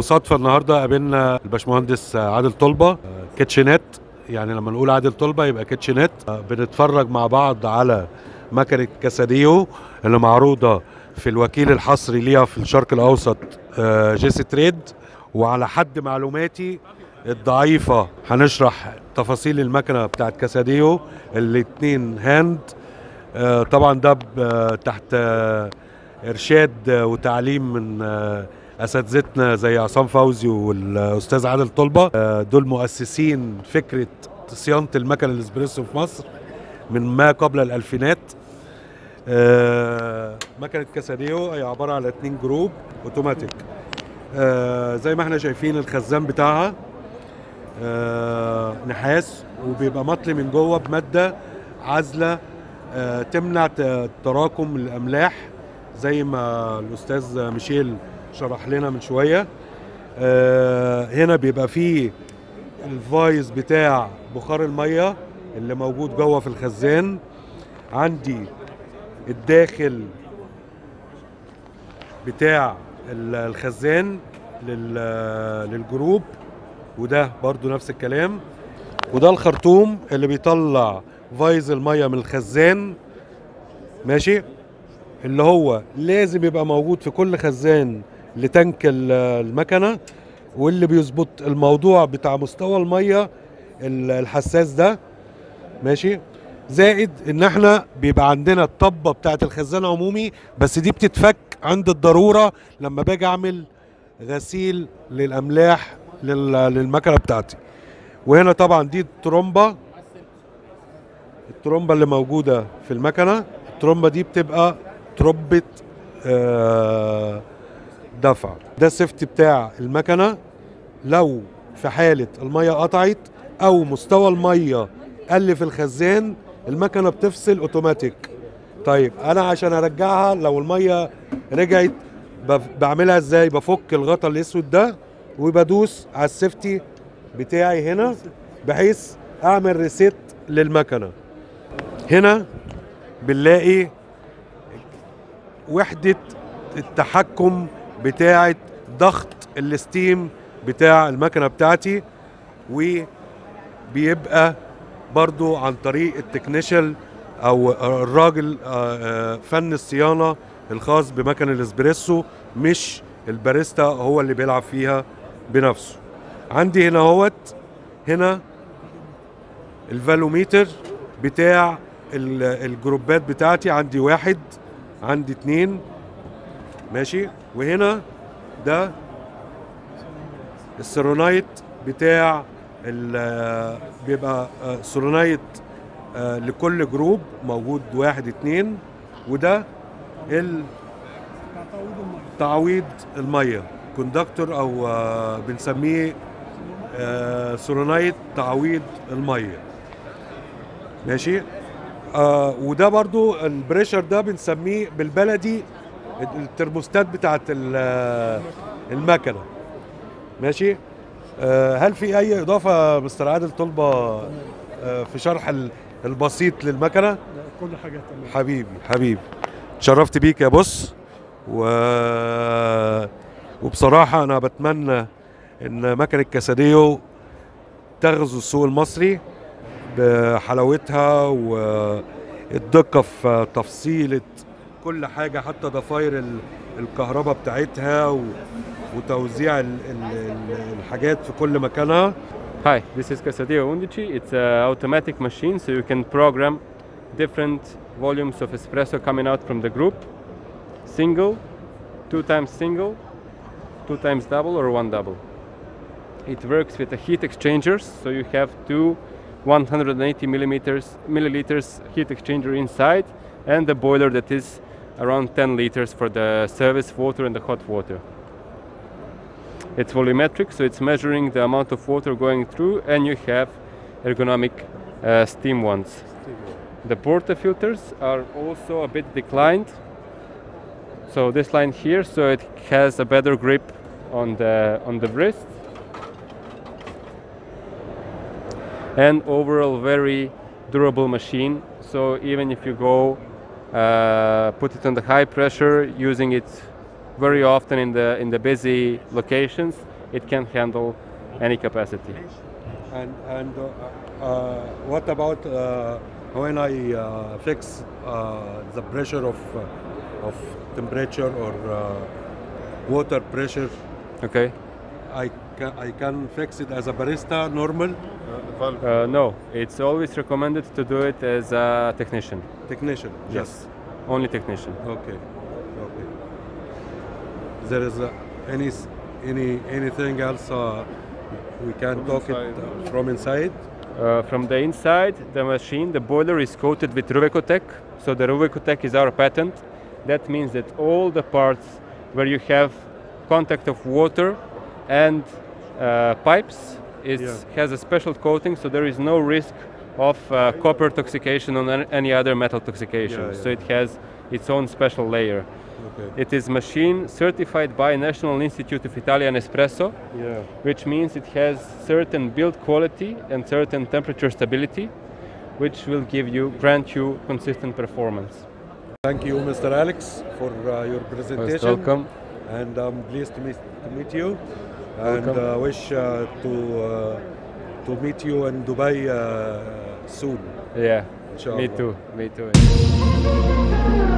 بالصدفه النهارده قابلنا الباشمهندس عادل طلبه كيتشنات يعني لما نقول عادل طلبه يبقى كيتشنات بنتفرج مع بعض على مكنه كاساديو اللي معروضه في الوكيل الحصري ليها في الشرق الاوسط آه، جيسي تريد وعلى حد معلوماتي الضعيفه هنشرح تفاصيل المكنه بتاعت كاساديو الاتنين هاند آه، طبعا ده ب- آه، تحت آه، ارشاد آه، وتعليم من آه، اساتذتنا زي عصام فوزي والاستاذ عادل طلبه آه، دول مؤسسين فكره صيانه المكن الاسبريسو في مصر من ما قبل الالفينات آه، مكنه كاساديو هي عباره على اتنين جروب اوتوماتيك آه، زي ما احنا شايفين الخزان بتاعها آه، نحاس وبيبقى مطلي من جوه بماده عازله آه، تمنع ت- تراكم الاملاح زي ما الاستاذ ميشيل شرح لنا من شويه آه، هنا بيبقى فيه الفايز بتاع بخار الميه اللي موجود جوه في الخزان عندي الداخل بتاع ال- الخزان لل- للجروب وده برضو نفس الكلام وده الخرطوم اللي بيطلع فايز الميه من الخزان ماشي اللي هو لازم يبقى موجود في كل خزان لتنك ال- المكنه واللي بيظبط الموضوع بتاع مستوى الميه ال- الحساس ده ماشي زائد ان احنا بيبقى عندنا الطبه بتاعت الخزان عمومي بس دي بتتفك عند الضروره لما باجي اعمل غسيل للاملاح لل- للمكنه بتاعتي وهنا طبعا دي الترومبه الترومبه اللي موجوده في المكنه الترومبه دي بتبقى تربه آه، دفع ده السيفتي بتاع المكنه لو في حاله الميه قطعت او مستوى الميه قل في الخزان المكنه بتفصل اوتوماتيك طيب انا عشان ارجعها لو الميه رجعت بف- بعملها ازاي بفك الغطا الاسود ده وبدوس على السيفتي بتاعي هنا بحيث اعمل ريسيت للمكنه هنا بنلاقي وحدة التحكم بتاعة ضغط الستيم بتاع المكنة بتاعتي وبيبقى برضو عن طريق التكنيشال او الراجل آه، آه، فن الصيانة الخاص بمكن الاسبريسو مش الباريستا هو اللي بيلعب فيها بنفسه عندي هنا هوت هنا الفالوميتر بتاع ال- الجروبات بتاعتي عندي واحد عندي اتنين ماشي وهنا ده السيرونايت بتاع ال- بيبقى آه، سيرونايت آه، لكل جروب موجود واحد اتنين وده ال- تعويض الميه كوندكتور او آه، بنسميه آه، سولونايت تعويض الميه ماشي آه وده برضو البريشر ده بنسميه بالبلدي الترموستات بتاعت ال- المكنه ماشي آه هل في اي اضافه مستر عادل طلبه آه في شرح ال- البسيط للمكنه كل حاجه تمام حبيبي حبيبي اتشرفت بيك يا بص و... وبصراحة أنا بتمنى إن مكنة كاساديو تغزو السوق المصري بحلاوتها والدقة في تفصيلة كل حاجة حتى ضفاير ال- الكهرباء بتاعتها و... وتوزيع ال... ال... ال- الحاجات في كل مكانها Hi, this is Casadeo Undici. It's an automatic machine, so you can program different volumes of espresso coming out from the group. Single, two times single, two times double, or one double. It works with the heat exchangers, so you have two 180 millimeters milliliters heat exchanger inside, and the boiler that is around 10 liters for the service water and the hot water. It's volumetric, so it's measuring the amount of water going through, and you have ergonomic uh, steam ones. The porta filters are also a bit declined. So this line here, so it has a better grip on the on the wrist, and overall very durable machine. So even if you go uh, put it on the high pressure, using it very often in the in the busy locations, it can handle any capacity. And and uh, uh, what about uh, when I uh, fix uh, the pressure of uh, of temperature or uh, water pressure? Okay. I can I can fix it as a barista normal Uh, no, it's always recommended to do it as a technician. technician. Yes, only technician. Okay. Okay. There is uh, any s- any anything else uh, we can talk it uh, from inside? Uh, from the inside, the machine, the boiler is coated with Ruvecotec. So the Ruvecotec is our patent. That means that all the parts where you have contact of water and uh, pipes is, Yeah. has a special coating, so there is no risk of uh, copper toxication or an- any other metal toxication. Yeah, So yeah. it has its own special layer. Okay. It is machine certified by National Institute of Italian Espresso, Yeah. which means it has certain build quality and certain temperature stability, which will give you, grant you consistent performance. Thank you, Mr. Alex, for uh, your Most presentation. welcome. And I'm pleased to meet, to meet you. And Welcome. uh, wish uh, to uh, to meet you in Dubai uh, soon. Yeah, Inshallah. me too, me too.